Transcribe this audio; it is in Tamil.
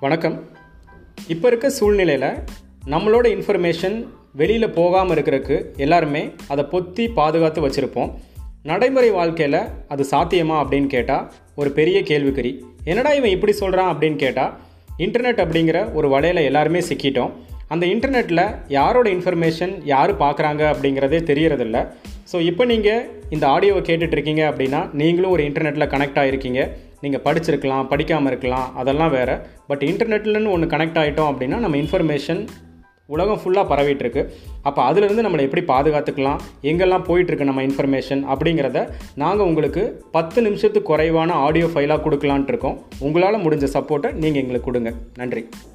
வணக்கம் இப்போ இருக்க சூழ்நிலையில் நம்மளோட இன்ஃபர்மேஷன் வெளியில் போகாமல் இருக்கிறதுக்கு எல்லாருமே அதை பொத்தி பாதுகாத்து வச்சுருப்போம் நடைமுறை வாழ்க்கையில் அது சாத்தியமா அப்படின்னு கேட்டால் ஒரு பெரிய கேள்விக்குறி என்னடா இவன் இப்படி சொல்கிறான் அப்படின்னு கேட்டால் இன்டர்நெட் அப்படிங்கிற ஒரு வலையில் எல்லாருமே சிக்கிட்டோம் அந்த இன்டர்நெட்டில் யாரோட இன்ஃபர்மேஷன் யார் பார்க்குறாங்க அப்படிங்கிறதே தெரியறதில்ல ஸோ இப்போ நீங்கள் இந்த ஆடியோவை கேட்டுட்ருக்கீங்க அப்படின்னா நீங்களும் ஒரு இன்டர்நெட்டில் கனெக்ட் ஆகிருக்கீங்க நீங்கள் படிச்சிருக்கலாம் படிக்காமல் இருக்கலாம் அதெல்லாம் வேறு பட் இன்டர்நெட்லன்னு ஒன்று கனெக்ட் ஆகிட்டோம் அப்படின்னா நம்ம இன்ஃபர்மேஷன் உலகம் ஃபுல்லாக பரவிட்டுருக்கு அப்போ அதிலிருந்து நம்மளை எப்படி பாதுகாத்துக்கலாம் எங்கெல்லாம் போயிட்டுருக்கு நம்ம இன்ஃபர்மேஷன் அப்படிங்கிறத நாங்கள் உங்களுக்கு பத்து நிமிஷத்துக்கு குறைவான ஆடியோ ஃபைலாக கொடுக்கலான்ட்டு இருக்கோம் உங்களால் முடிஞ்ச சப்போர்ட்டை நீங்கள் எங்களுக்கு கொடுங்க நன்றி